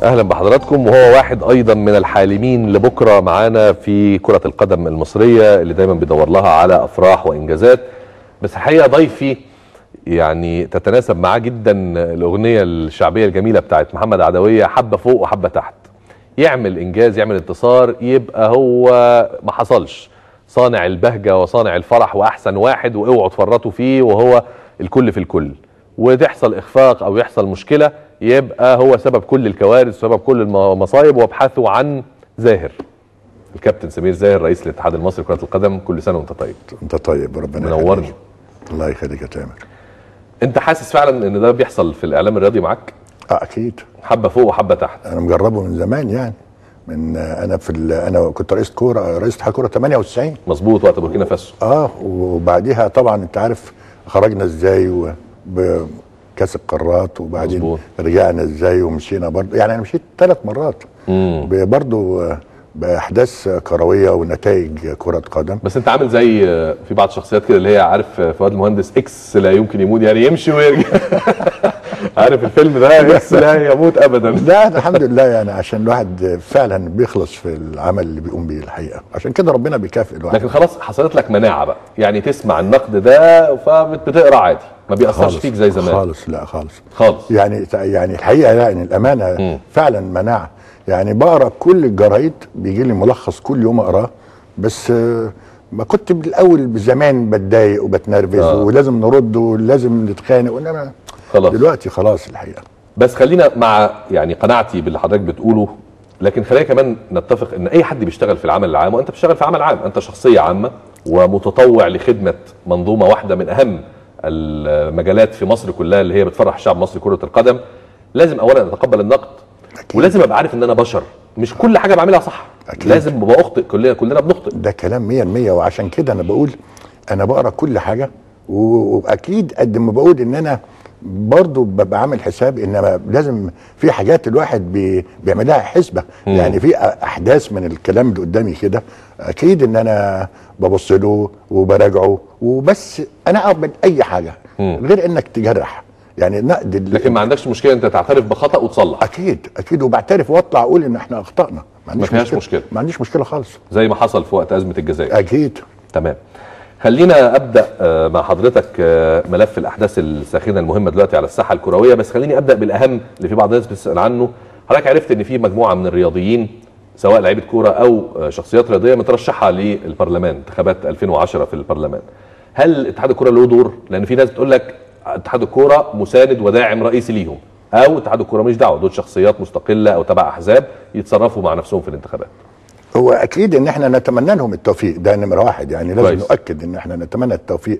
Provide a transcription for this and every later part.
اهلا بحضراتكم وهو واحد ايضا من الحالمين لبكره معانا في كره القدم المصريه اللي دايما بيدور لها على افراح وانجازات بس الحقيقه ضيفي يعني تتناسب معاه جدا الاغنيه الشعبيه الجميله بتاعت محمد عدويه حبه فوق وحبه تحت يعمل انجاز يعمل انتصار يبقى هو ما حصلش صانع البهجه وصانع الفرح واحسن واحد واوعوا تفرطوا فيه وهو الكل في الكل وتحصل اخفاق او يحصل مشكله يبقى هو سبب كل الكوارث وسبب كل المصايب وابحثوا عن زاهر الكابتن سمير زاهر رئيس الاتحاد المصري لكره القدم كل سنه وانت طيب انت طيب ربنا منورني. يخليك. الله يخليك يا تامر انت حاسس فعلا ان ده بيحصل في الاعلام الرياضي معاك اه اكيد حبه فوق وحبه تحت انا مجربه من زمان يعني من آه، انا في ال- انا كنت رئيس كوره رئيس اتحاد كوره 98 مظبوط وقت بوركينا فاسو اه وبعديها طبعا انت عارف خرجنا ازاي وبكاس القارات وبعدين مظبوط. رجعنا ازاي ومشينا برضه يعني انا مشيت ثلاث مرات مم. برضه آه، باحداث كرويه ونتائج كره قدم بس انت عامل زي في بعض الشخصيات كده اللي هي عارف فؤاد المهندس اكس لا يمكن يموت يعني يمشي ويرجع عارف الفيلم ده اكس لا يموت ابدا لا الحمد لله يعني عشان الواحد فعلا بيخلص في العمل اللي بيقوم بيه الحقيقه عشان كده ربنا بيكافئ الواحد لكن خلاص حصلت لك مناعه بقى يعني تسمع النقد ده فبتقرا عادي ما بيأثرش فيك زي زمان خالص لا خالص خالص يعني يعني الحقيقه يعني الامانه مم. فعلا مناعه يعني بقرا كل الجرايد بيجي لي ملخص كل يوم اقراه بس آه، ما كنت بالاول زمان بتضايق وبتنرفز آه. ولازم نرد ولازم نتخانق وانما خلاص دلوقتي خلاص الحقيقه بس خلينا مع يعني قناعتي باللي حضرتك بتقوله لكن خلينا كمان نتفق ان اي حد بيشتغل في العمل العام وانت بتشتغل في عمل عام انت شخصيه عامه ومتطوع لخدمه منظومه واحده من اهم المجالات في مصر كلها اللي هي بتفرح الشعب المصري كره القدم لازم اولا اتقبل النقد أكيد. ولازم ابقى عارف ان انا بشر مش كل حاجه بعملها صح أكيد. لازم ببقى اخطئ كلنا كلنا بنخطئ ده كلام 100% وعشان كده انا بقول انا بقرا كل حاجه و- واكيد قد ما بقول ان انا برضه ببقى عامل حساب ان لازم في حاجات الواحد بي بيعملها حسبه مم. يعني في احداث من الكلام اللي قدامي كده اكيد ان انا ببص له وبراجعه وبس انا اقبل اي حاجه مم. غير انك تجرح يعني نقد ال- لكن ما عندكش مشكله انت تعترف بخطا وتصلح اكيد اكيد وبعترف واطلع اقول ان احنا اخطانا ما عنديش فيهاش مشكلة. ما عنديش مشكله خالص زي ما حصل في وقت ازمه الجزائر اكيد تمام خلينا ابدا آه، مع حضرتك آه، ملف الاحداث الساخنه المهمه دلوقتي على الساحه الكرويه بس خليني ابدا بالاهم اللي في بعض الناس بتسال عنه حضرتك عرفت ان في مجموعه من الرياضيين سواء لعيبه كوره او آه، شخصيات رياضيه مترشحه للبرلمان انتخابات 2010 في البرلمان هل اتحاد الكوره له دور لان في ناس بتقول لك اتحاد الكوره مساند وداعم رئيسي ليهم او اتحاد الكوره مش دعوه دول شخصيات مستقله او تبع احزاب يتصرفوا مع نفسهم في الانتخابات هو اكيد ان احنا نتمنى لهم التوفيق ده نمره واحد يعني لازم كويس. نؤكد ان احنا نتمنى التوفيق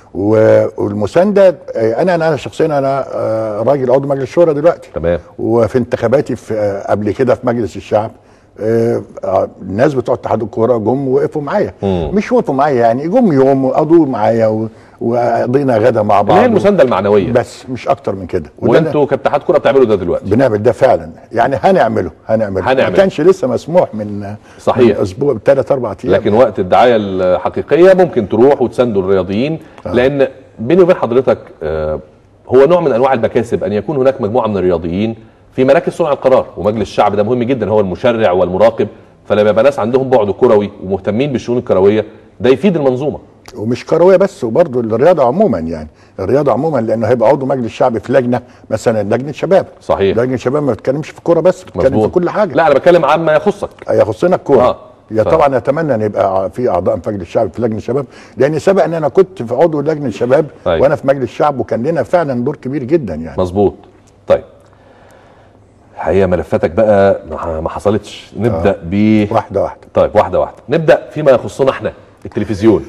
و- والمسانده آه، انا انا شخصيا انا آه، راجل عضو مجلس الشورى دلوقتي تمام وفي انتخاباتي في آه، قبل كده في مجلس الشعب آه، آه، الناس بتوع اتحاد الكوره جم وقفوا معايا مم. مش وقفوا معايا يعني جم يوم وقضوا معايا و- وقضينا غدا مع اللي هي بعض المسانده المعنويه بس مش اكتر من كده وده وانتوا كاتحاد كوره بتعملوا ده دلوقتي بنعمل ده فعلا يعني هنعمله هنعمله هنعمله. ما كانش لسه مسموح من صحيح. من اسبوع ثلاث اربع ايام لكن وقت الدعايه الحقيقيه ممكن تروح وتساندوا الرياضيين لان بيني وبين حضرتك آه، هو نوع من انواع المكاسب ان يكون هناك مجموعه من الرياضيين في مراكز صنع القرار ومجلس الشعب ده مهم جدا هو المشرع والمراقب فلما يبقى ناس عندهم بعد كروي ومهتمين بالشؤون الكرويه ده يفيد المنظومه ومش كرويه بس وبرضه الرياضه عموما يعني الرياضه عموما لانه هيبقى عضو مجلس الشعب في لجنه مثلا لجنه شباب صحيح. لجنه شباب ما بتتكلمش في كوره بس بتتكلم في مظبوط كل حاجه لا انا بتكلم عما يخصك يخصنا الكوره آه. يا ف- طبعا اتمنى ان يبقى في اعضاء في مجلس الشعب في لجنه الشباب لان سبق ان انا كنت في عضو لجنه الشباب طيب. وانا في مجلس الشعب وكان لنا فعلا دور كبير جدا يعني مظبوط طيب الحقيقه ملفاتك بقى ما ما حصلتش نبدا ب واحده واحده طيب واحده واحده نبدا فيما يخصنا احنا التلفزيون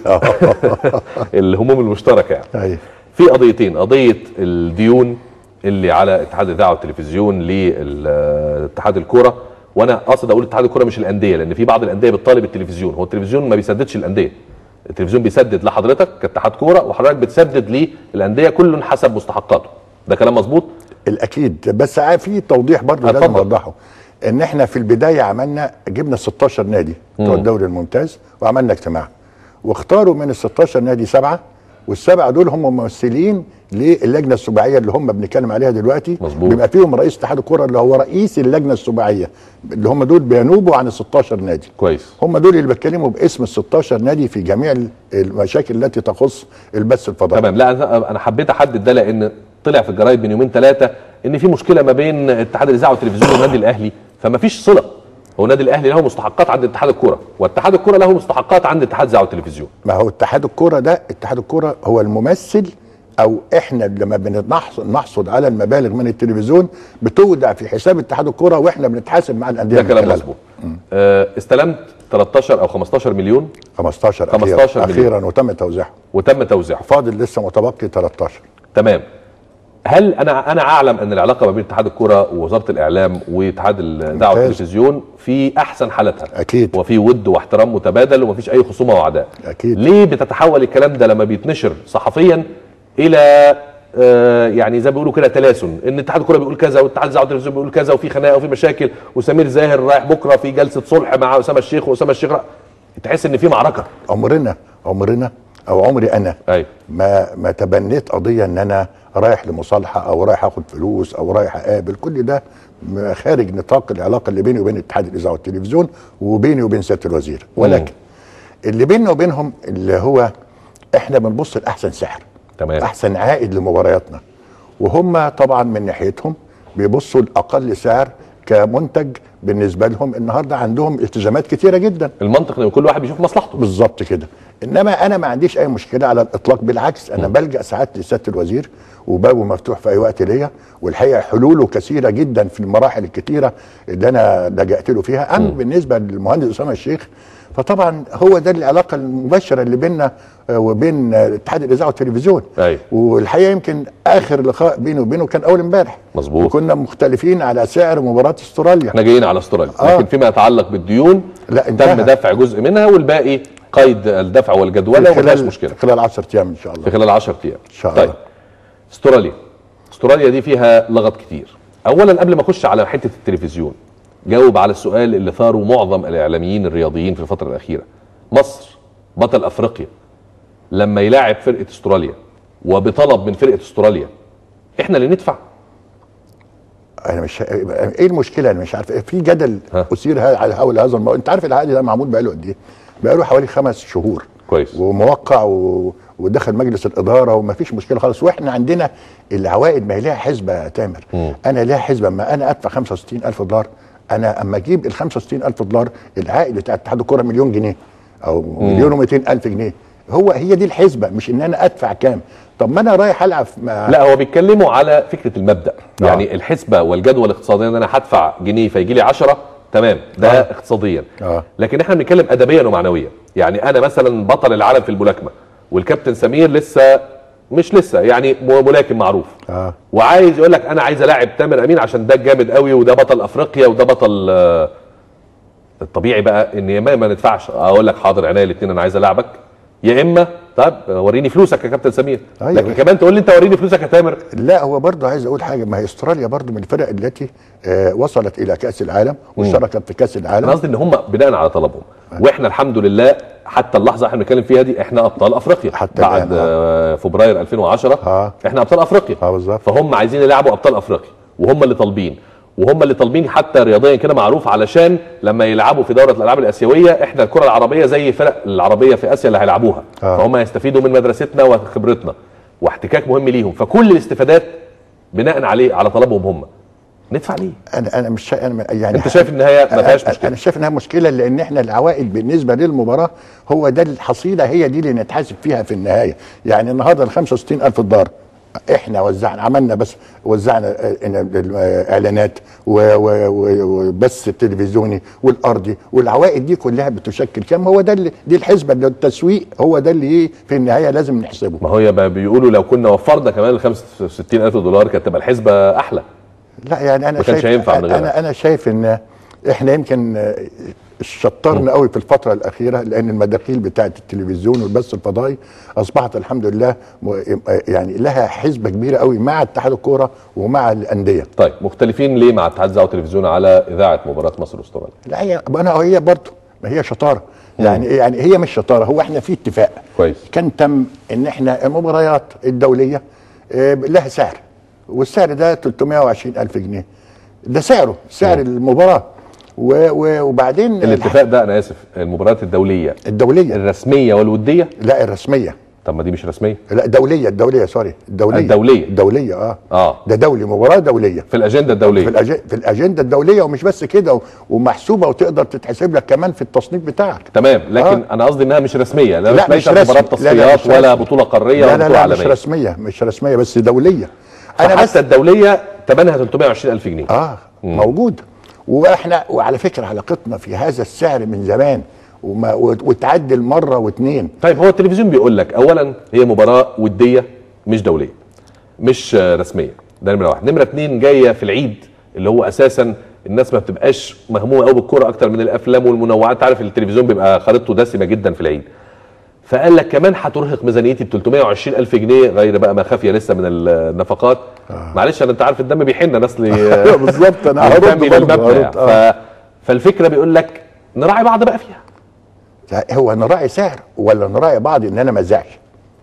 الهموم المشتركه يعني ايوه في قضيتين قضيه الديون اللي على اتحاد الاذاعه والتلفزيون لاتحاد الكوره وانا قاصد اقول اتحاد الكوره مش الانديه لان في بعض الانديه بتطالب التلفزيون هو التلفزيون ما بيسددش الانديه التلفزيون بيسدد لحضرتك كاتحاد كوره وحضرتك بتسدد للانديه كل حسب مستحقاته ده كلام مظبوط الاكيد بس عا- في توضيح برضه لازم اتفضل. اوضحه ان احنا في البدايه عملنا جبنا 16 نادي بتوع الدوري الممتاز وعملنا اجتماع واختاروا من ال 16 نادي سبعه والسبعه دول هم ممثلين ليه اللجنه السباعيه اللي هم بنتكلم عليها دلوقتي مظبوط. بيبقى فيهم رئيس اتحاد الكره اللي هو رئيس اللجنه السباعيه اللي هم دول بينوبوا عن ال 16 نادي كويس هم دول اللي بيتكلموا باسم ال 16 نادي في جميع ال- المشاكل التي تخص البث الفضائي تمام لا أنا- انا حبيت احدد ده لان طلع في الجرايد من يومين ثلاثه ان في مشكله ما بين اتحاد الاذاعه والتلفزيون والنادي الاهلي فما فيش صله هو النادي الاهلي له مستحقات عند اتحاد الكوره واتحاد الكوره له مستحقات عند اتحاد الاذاعه والتلفزيون ما هو اتحاد الكرة ده اتحاد الكرة هو الممثل او احنا لما بنحصد نحصد على المبالغ من التلفزيون بتودع في حساب اتحاد الكرة واحنا بنتحاسب مع الانديه ده من كلام خلالها. مظبوط آه استلمت 13 او 15 مليون 15 15 اخيرا مليون. اخيرا وتم توزيعها وتم توزيعه فاضل لسه متبقي 13 تمام هل انا انا اعلم ان العلاقه ما بين اتحاد الكره ووزاره الاعلام واتحاد الاذاعه ممتاز. والتلفزيون في احسن حالتها أكيد. وفي ود واحترام متبادل ومفيش اي خصومه وعداء أكيد. ليه بتتحول الكلام ده لما بيتنشر صحفيا الى آه يعني زي ما بيقولوا كده تلاسن ان اتحاد الكره بيقول كذا واتحاد الاذاعه والتلفزيون بيقول كذا وفي خناقه وفي مشاكل وسمير زاهر رايح بكره في جلسه صلح مع اسامه الشيخ واسامه الشيخ را- تحس ان في معركه عمرنا عمرنا او عمري انا ايوه ما ما تبنيت قضيه ان انا رايح لمصالحه او رايح اخد فلوس او رايح اقابل كل ده م- خارج نطاق العلاقه اللي بيني وبين اتحاد الاذاعه والتلفزيون وبيني وبين سياده الوزير ولكن اللي بيننا وبينهم اللي هو احنا بنبص لاحسن سعر تمام. احسن عائد لمبارياتنا وهم طبعا من ناحيتهم بيبصوا لاقل سعر كمنتج بالنسبه لهم النهارده عندهم التزامات كتيره جدا المنطق ان كل واحد بيشوف مصلحته بالظبط كده انما انا ما عنديش اي مشكله على الاطلاق بالعكس انا بلجا ساعات لسياده الوزير وبابه مفتوح في اي وقت ليا والحقيقه حلوله كثيره جدا في المراحل الكثيره اللي انا لجأت له فيها اما بالنسبه للمهندس اسامه الشيخ فطبعا هو ده العلاقه المباشره اللي بيننا آه، وبين آه، اتحاد الاذاعه والتلفزيون أيوة. والحقيقه يمكن اخر لقاء بيني وبينه كان اول امبارح مظبوط. وكنا مختلفين على سعر مباراه استراليا احنا جايين على استراليا آه. لكن فيما يتعلق بالديون لا، تم انتهى. دفع جزء منها والباقي قيد الدفع والجدوله وما فيهاش مشكله خلال 10 ايام ان شاء الله في خلال 10 ايام إن شاء الله. طيب استراليا استراليا دي فيها لغط كتير اولا قبل ما اخش على حته التلفزيون جاوب على السؤال اللي ثاره معظم الاعلاميين الرياضيين في الفتره الاخيره مصر بطل افريقيا لما يلاعب فرقه استراليا وبطلب من فرقه استراليا احنا اللي ندفع انا مش ايه المشكله انا مش عارف في جدل ها. اثير ه- على حول هذا الموضوع انت عارف العقد ده معمول بقاله قد ايه؟ بقاله حوالي خمس شهور كويس. وموقع و... ودخل مجلس الاداره وما فيش مشكله خالص واحنا عندنا العوائد ما هي ليها حسبه يا تامر انا ليها حسبه اما انا ادفع 65000 دولار انا اما اجيب ال 65000 دولار العائد بتاع اتحاد الكوره مليون جنيه او مليون و200 الف جنيه هو هي دي الحسبه مش ان انا ادفع كام طب ما انا رايح العب مع لا هو بيتكلموا على فكره المبدا آه. يعني الحسبه والجدوى الاقتصاديه ان انا هدفع جنيه فيجي لي 10 تمام ده آه. اقتصاديا آه. لكن احنا بنتكلم ادبيا ومعنويا يعني انا مثلا بطل العالم في الملاكمه والكابتن سمير لسه مش لسه يعني م- ملاكم معروف آه. وعايز يقول لك انا عايز الاعب تامر امين عشان ده جامد قوي وده بطل افريقيا وده بطل آه، الطبيعي بقى ان يا اما ما ندفعش اقول لك حاضر عينيا الاثنين انا عايز العبك يا اما طب وريني فلوسك يا كابتن سمير أيوة. لكن كمان تقول لي انت وريني فلوسك يا تامر لا هو برضه عايز اقول حاجه ما هي استراليا برضه من الفرق التي آه وصلت الى كاس العالم واشتركت في كاس انا العالم قصدي ان هم بناء على طلبهم واحنا الحمد لله حتى اللحظه احنا بنتكلم فيها دي احنا ابطال افريقيا حتى بعد الآن، آه، فبراير 2010 آه. احنا ابطال افريقيا آه، بالظبط. فهم عايزين يلعبوا ابطال افريقيا وهم اللي طالبين وهم اللي طالبين حتى رياضيا كده معروف علشان لما يلعبوا في دوره الالعاب الاسيويه احنا الكره العربيه زي فرق العربيه في اسيا اللي هيلعبوها آه. فهم يستفيدوا من مدرستنا وخبرتنا واحتكاك مهم ليهم فكل الاستفادات بناء عليه على طلبهم هم ندفع ليه انا انا مش شا... أنا يعني انت شايف ان هي ما فيهاش أنا- مشكله انا شايف انها مشكله لان احنا العوائد بالنسبه للمباراه هو ده الحصيله هي دي اللي نتحاسب فيها في النهايه يعني النهارده ال 65000 دولار احنا وزعنا عملنا بس وزعنا آه، إن- الاعلانات و- و- و- وبث التلفزيوني والارضي والعوائد دي كلها بتشكل كام هو ده اللي دي الحسبه اللي التسويق هو ده اللي إيه في النهايه لازم نحسبه ما هي بقى بيقولوا لو كنا وفرنا كمان ال 65 الف دولار كانت تبقى الحسبه احلى لا يعني انا ما كانش شايف هينفع من غيرها. انا انا شايف ان احنا يمكن آه، شطرنا قوي في الفتره الاخيره لان المداخيل بتاعه التلفزيون والبث الفضائي اصبحت الحمد لله م- يعني لها حسبه كبيره قوي مع اتحاد الكوره ومع الانديه طيب مختلفين ليه مع اتحاد الزعو والتلفزيون على اذاعه مباراه مصر واستراليا لا هي انا هي برضه ما هي شطاره يعني إيه؟ يعني هي مش شطاره هو احنا في اتفاق كويس. كان تم ان احنا المباريات الدوليه آه، لها سعر والسعر ده 320 الف جنيه ده سعره سعر مم. المباراه و- و- وبعدين الاتفاق ده انا اسف المباريات الدوليه الدوليه الرسميه والوديه لا الرسميه طب ما دي مش رسميه لا الدوليه الدوليه سوري الدوليه الدولية. الدوليه اه اه ده دولي مباراه دوليه في الاجنده في, الدوليه الأج... في الاجنده الدوليه ومش بس كده و- ومحسوبه وتقدر تتحسب لك كمان في التصنيف بتاعك تمام لكن آه. انا قصدي انها مش رسميه لا, لا، مش مش ليست رسمي. مباراه لا، لا، تصفيات مش ولا رسمي. بطوله قاريه لا ولا لا بطوله لا مش عالميه رسميه مش رسميه بس دوليه انا انا بس حتى الدوليه ثمنها 320 الف جنيه اه موجود واحنا وعلى فكره علاقتنا في هذا السعر من زمان وما وت- وتعدل مره واثنين طيب هو التلفزيون بيقول لك اولا هي مباراه وديه مش دوليه مش آه، رسميه ده نمره واحد نمره اتنين جايه في العيد اللي هو اساسا الناس ما بتبقاش مهمومه قوي بالكوره اكتر من الافلام والمنوعات عارف التلفزيون بيبقى خريطته دسمه جدا في العيد فقال لك كمان هترهق ميزانيتي ب 320 الف جنيه غير بقى ما خافيه لسه من النفقات معلش انا انت عارف الدم بيحن انا اصلي أيوة بالظبط، أنا هرد منتمي برضه، للمبنى هرد، آه. ف... فالفكره بيقول لك نراعي بعض بقى فيها لا، هو نراعي سعر ولا نراعي بعض ان انا ما ازعش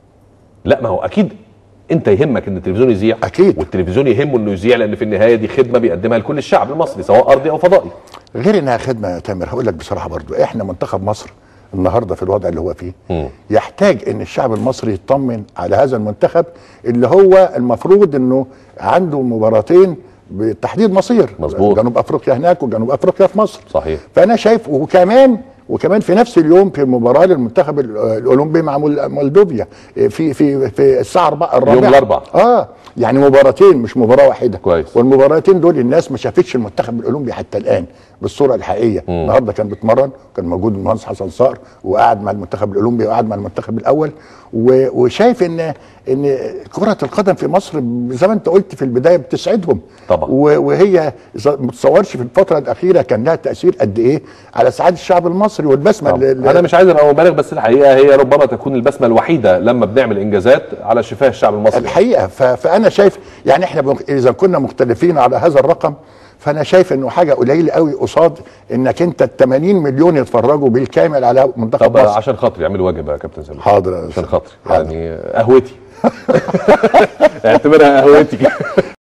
لا ما هو اكيد انت يهمك ان التلفزيون يذيع أكيد. والتلفزيون يهمه انه يذيع لان في النهايه دي خدمه بيقدمها لكل الشعب المصري سواء ارضي او فضائي غير انها خدمه يا تامر هقول لك بصراحه برضو احنا منتخب مصر النهارده في الوضع اللي هو فيه مم. يحتاج ان الشعب المصري يطمن على هذا المنتخب اللي هو المفروض انه عنده مباراتين بتحديد مصير مظبوط. جنوب افريقيا هناك وجنوب افريقيا في مصر صحيح فانا شايف وكمان وكمان في نفس اليوم في مباراه للمنتخب ال- الاولمبي مع مول- مولدوفيا في في في الساعه 4 الرابعه يوم الأربعاء. اه يعني مباراتين مش مباراه واحده كويس. والمباراتين دول الناس ما شافتش المنتخب الاولمبي حتى الان بالصوره الحقيقيه النهارده كان بيتمرن كان موجود المهندس حسن صقر وقعد مع المنتخب الاولمبي وقعد مع المنتخب الاول و- وشايف ان ان كره القدم في مصر زي ما انت قلت في البدايه بتسعدهم طبعا. و- وهي ز- ما تتصورش في الفتره الاخيره كان لها تاثير قد ايه على سعاده الشعب المصري والبسمه طبعا. اللي- انا مش عايز ابقى مبالغ بس الحقيقه هي ربما تكون البسمه الوحيده لما بنعمل انجازات على شفاه الشعب المصري الحقيقه ف- فانا شايف يعني احنا بن- اذا كنا مختلفين على هذا الرقم فانا شايف انه حاجه قليله قوي قصاد انك انت ال 80 مليون يتفرجوا بالكامل على منتخب طب مصر عشان خاطري اعمل واجب يا كابتن سامي حاضر يا عشان أستاذ. خاطري حاضر. يعني قهوتي اعتبرها قهوتي